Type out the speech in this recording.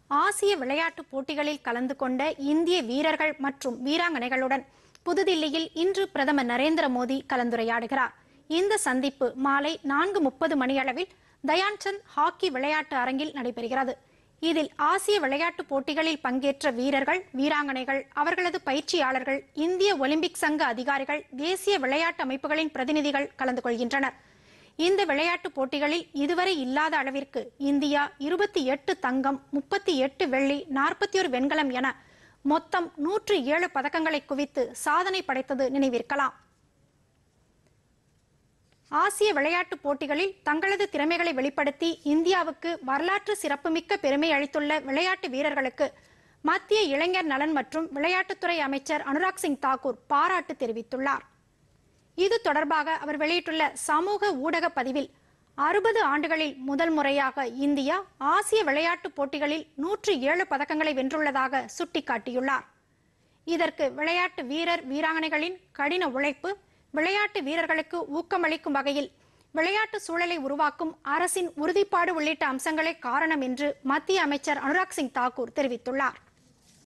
ஆசிய விளையாட்டுப் போட்டிகளில் கலந்து கொண்ட இந்திய வீரர்கள் மற்றும் வீராங்கனைகளுடன் புதுதில்லியில் இன்று பிரதமர் நரேந்திர மோடி கலந்துரையாடுகிறார் இந்த சந்திப்பு மாலை நான்கு முப்பது மணியளவில் தயான்சந்த் ஹாக்கி விளையாட்டு அரங்கில் நடைபெறுகிறது இதில் ஆசிய விளையாட்டுப் போட்டிகளில் பங்கேற்ற வீரர்கள் வீராங்கனைகள் அவர்களது பயிற்சியாளர்கள் இந்திய ஒலிம்பிக் சங்க அதிகாரிகள் தேசிய விளையாட்டு அமைப்புகளின் பிரதிநிதிகள் கலந்து கொள்கின்றனர் இந்த விளையாட்டுப் போட்டிகளில் இதுவரை இல்லாத அளவிற்கு இந்தியா இருபத்தி எட்டு தங்கம் முப்பத்தி எட்டு வெள்ளி நாற்பத்தி ஒரு வெண்கலம் என மொத்தம் நூற்று ஏழு பதக்கங்களை குவித்து சாதனை படைத்தது நினைவிருக்கலாம் ஆசிய விளையாட்டுப் போட்டிகளில் தங்களது திறமைகளை வெளிப்படுத்தி இந்தியாவுக்கு வரலாற்று சிறப்புமிக்க பெருமை அளித்துள்ள விளையாட்டு வீரர்களுக்கு மத்திய இளைஞர் நலன் மற்றும் விளையாட்டுத்துறை அமைச்சர் அனுராக் சிங் தாக்கூர் பாராட்டு தெரிவித்துள்ளார் இது தொடர்பாக அவர் வெளியிட்டுள்ள சமூக ஊடக பதிவில் அறுபது ஆண்டுகளில் முதல் முறையாக இந்தியா ஆசிய விளையாட்டுப் போட்டிகளில் நூற்று ஏழு பதக்கங்களை வென்றுள்ளதாக சுட்டிக்காட்டியுள்ளார் இதற்கு விளையாட்டு வீரர் வீராங்கனைகளின் கடின உழைப்பு விளையாட்டு வீரர்களுக்கு ஊக்கமளிக்கும் வகையில் விளையாட்டு சூழலை உருவாக்கும் அரசின் உறுதிப்பாடு உள்ளிட்ட அம்சங்களே காரணம் என்று மத்திய அமைச்சர் அனுராக் சிங் தாக்கூர் தெரிவித்துள்ளார்